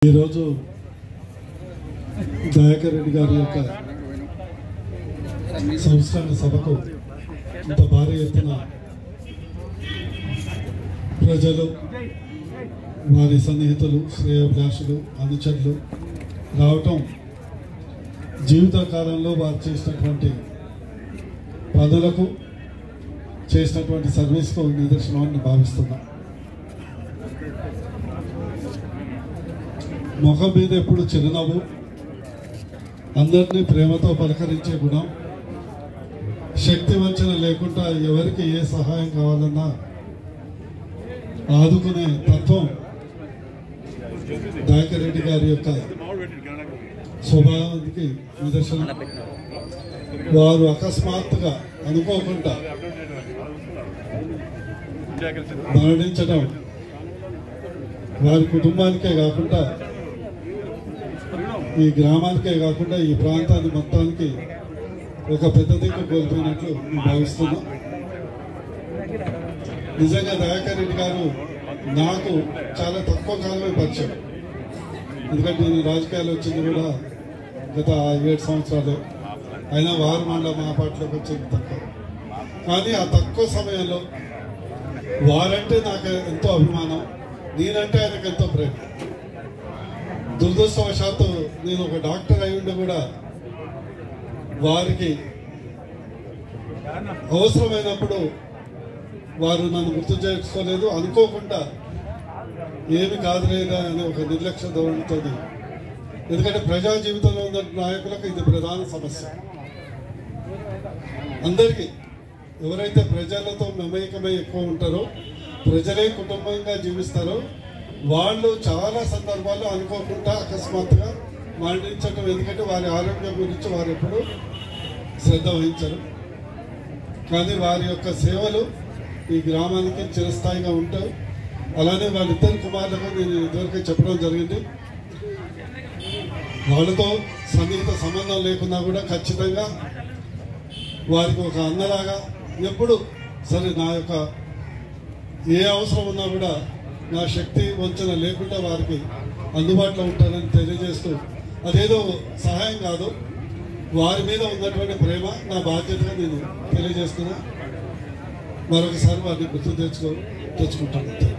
ఈరోజు దయాకర్ రెడ్డి గారి యొక్క సంస్కరణ సభకు ఇంత భారీ ఎత్తున ప్రజలు వారి సన్నిహితులు శ్రేయోభిలాషులు అనుచరులు రావటం జీవిత కాలంలో వారు చేసినటువంటి పనులకు చేసినటువంటి సర్వీస్కు నిదర్శనమని భావిస్తున్నాం ముఖం మీద ఎప్పుడు చిరునవ్వు అందరినీ ప్రేమతో పలకరించే గుణం శక్తి వంచన లేకుండా ఎవరికి ఏ సహాయం కావాలన్నా ఆదుకునే తత్వం దాయకర్ రెడ్డి గారి యొక్క స్వభావానికి నిదర్శనం వారు అకస్మాత్తుగా అనుకోకుండా మరణించడం వారి కుటుంబానికే కాకుండా ఈ గ్రామానికే కాకుండా ఈ ప్రాంతాన్ని మొత్తానికి ఒక పెద్ద దిక్కు కోల్పోయినట్లు నేను భావిస్తున్నాం నిజంగా దయాకర్ రెడ్డి గారు నాకు చాలా తక్కువ కాలమే పరిచయం ఎందుకంటే నేను రాజకీయాలు వచ్చింది కూడా గత ఏడు సంవత్సరాలు అయినా వారు మళ్ళీ మా పార్టీలోకి వచ్చింది తక్కువ కానీ ఆ తక్కువ సమయంలో వారంటే నాకు ఎంతో అభిమానం నేనంటే ఆయనకు ఎంతో ప్రేమ దురదృష్టవశాత్తు నేను ఒక డాక్టర్ అయి ఉండి కూడా వారికి అవసరమైనప్పుడు వారు నన్ను గుర్తు చేసుకోలేదు అనుకోకుండా ఏమి కాదులేదా అనే ఒక నిర్లక్ష్య ధోరణితో ఎందుకంటే ప్రజా జీవితంలో ఉన్న నాయకులకు ఇది ప్రధాన సమస్య అందరికీ ఎవరైతే ప్రజలతో మమేకమై ఎక్కువ ఉంటారో ప్రజలే కుటుంబంగా జీవిస్తారో వాళ్ళు చాలా సందర్భాల్లో అనుకోకుండా అకస్మాత్తుగా మరణించడం ఎందుకంటే వారి ఆరోగ్యం గురించి వారు ఎప్పుడు శ్రద్ధ వహించరు కానీ వారి యొక్క సేవలు ఈ గ్రామానికి చిరస్థాయిగా ఉంటాయి అలానే వాళ్ళిద్దరు కుమారులకు నేను ఇదివరకే చెప్పడం జరిగింది వాళ్ళతో సన్నిహిత సంబంధం లేకున్నా కూడా ఖచ్చితంగా వారికి ఒక అన్నలాగా ఎప్పుడు సరే నా యొక్క ఏ అవసరం ఉన్నా కూడా నా శక్తి వంచన లేకుండా వారికి అందుబాటులో ఉంటానని తెలియజేస్తూ అదేదో సహాయం కాదు వారి మీద ఉన్నటువంటి ప్రేమ నా బాధ్యతగా నేను తెలియజేస్తున్నా మరొకసారి వారిని గుర్తు తెచ్చుకో తెచ్చుకుంటాను